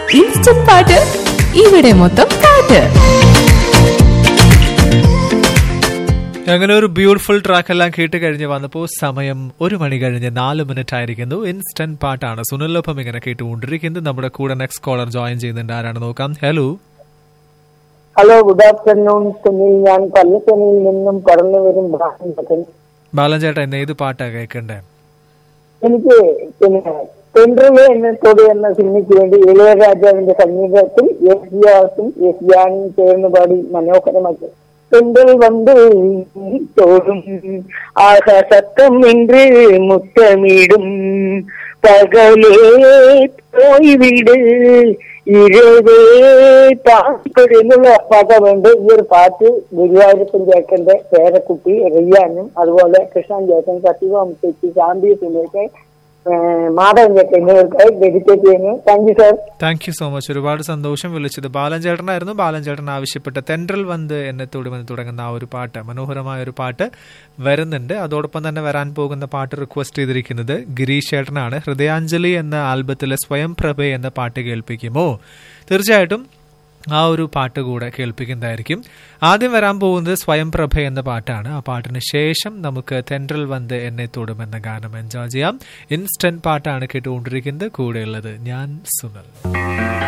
instant പാട്ട് ഇവിടെ മൊത്തം പാട്ട് അങ്ങനെ ഒരു ബ്യൂട്ടിഫുൾ ട്രാക്ക് എല്ലാം കേട്ട് കഴിഞ്ഞ് വന്നപ്പോൾ സമയം ഒരു മണി കഴിഞ്ഞ് നാല് മിനിറ്റ് ആയിരിക്കുന്നു ഇൻസ്റ്റന്റ് പാട്ടാണ് സുനിലൊപ്പം ഇങ്ങനെ കേട്ടുകൊണ്ടിരിക്കുന്നത് നമ്മുടെ കൂടെ നെക്സ്റ്റ് കോളർ ജോയിൻ ചെയ്യുന്നുണ്ട് ആരാണ് നോക്കാം hello hello good afternoon Sunil ഞാൻ പള്ളിക്കനിയിൽ നിന്നും കടന്നു വരും ബാലൻ ബാലൻ ചേട്ടാ ഇന്ന് ഏത് പാട്ടാ കേൾക്കണ്ടേ എനിക്ക് പിന്നെ തെൻഡ്രമേ എന്ന തൊടി എന്ന സിനിമയ്ക്ക് വേണ്ടി ഇളയരാജാവിന്റെ സംഗീതത്തിൽ എസ് ജിയാസും എസ് ജാനും ചേർന്ന് പാടി മനോഹരമാക്കി தென்றல் வந்து தோடும் ஆக சத்தம் என்று முத்தமிடும் பகலே போய்விடு ഇരവേ പാട്ട് എന്നുള്ള പാട്ടുണ്ട് ഈ ഒരു പാട്ട് ഗുരുവായൂരപ്പൻ ചേട്ടന്റെ പേരക്കുട്ടി റിയാനും അതുപോലെ കൃഷ്ണൻ ചേട്ടൻ സത്യവാം ചേച്ചി ശാന്തി സിനിമയ്ക്ക് മാധവൻ ചേട്ടൻ എന്നിവർക്കായി ഡെഡിക്കേറ്റ് ചെയ്യുന്നു thank you sir thank you so much ഒരുപാട് സന്തോഷം വിളിച്ചത് ബാലൻ ചേട്ടനായിരുന്നു ബാലൻ ചേട്ടൻ ആവശ്യപ്പെട്ട തെൻട്രൽ വന്ത് എന്നെ തൊടുമെന്ന് തുടങ്ങുന്ന ആ ഒരു പാട്ട് മനോഹരമായ ഒരു പാട്ട് വരുന്നുണ്ട് അതോടൊപ്പം തന്നെ വരാൻ പോകുന്ന പാട്ട് റിക്വസ്റ്റ് ചെയ്തിരിക്കുന്നത് ഗിരീഷ് ചേട്ടനാണ് ഹൃദയാഞ്ജലി എന്ന ആൽബത്തിലെ സ്വയം പ്രഭ എന്ന പാട്ട് കേൾപ്പിക്കുമോ തീർച്ചയായിട്ടും ആ ഒരു പാട്ട് കൂടെ കേൾപ്പിക്കുന്നതായിരിക്കും ആദ്യം വരാൻ പോകുന്നത് സ്വയം പ്രഭ എന്ന പാട്ടാണ് ആ പാട്ടിന് ശേഷം നമുക്ക് തെൻട്രൽ വന്ത് എന്നെ തൊടും എന്ന ഗാനം എൻജോയ് ചെയ്യാം ഇൻസ്റ്റന്റ് പാട്ടാണ് കേട്ടുകൊണ്ടിരിക്കുന്നത് കൂടെയുള്ളത് ഞാൻ സുനൽ